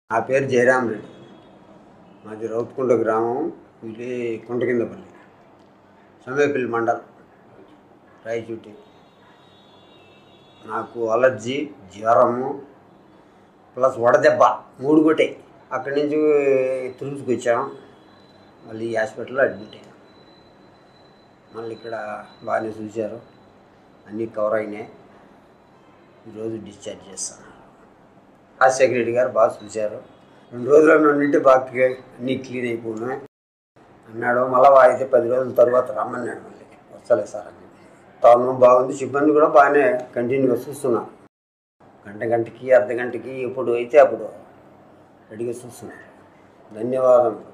నా పేరు జయరాం రెడ్డి మాది రౌతుకుంట గ్రామం ఇది కుంట కిందపల్లి సమయపల్లి మండలం రాయచూటి నాకు అలర్జీ జ్వరము ప్లస్ వడదెబ్బ మూడు కొట్టాయి అక్కడి నుంచి తులుసుకు వచ్చాం మళ్ళీ ఈ హాస్పిటల్లో అడ్మిట్ అయ్యాం మళ్ళీ ఇక్కడ బాగానే చూశారు అన్నీ కవర్ అయినాయి ఈరోజు డిశ్చార్జ్ చేస్తాను రాజశేఖర రెడ్డి గారు బాగా చూశారు రెండు రోజులు నుండి బాగా అన్నీ క్లీన్ అయిపోయినాయి అన్నాడు మళ్ళీ అయితే పది రోజుల తర్వాత రమ్మన్నాడు మళ్ళీ వస్తలే సార్ అని తాను బాగుంది సిబ్బంది కూడా బాగానే కంటిన్యూగా చూస్తున్నారు గంట గంటకి అర్ధ గంటకి ఎప్పుడు అయితే అప్పుడు రెడీగా చూస్తున్నారు ధన్యవాదం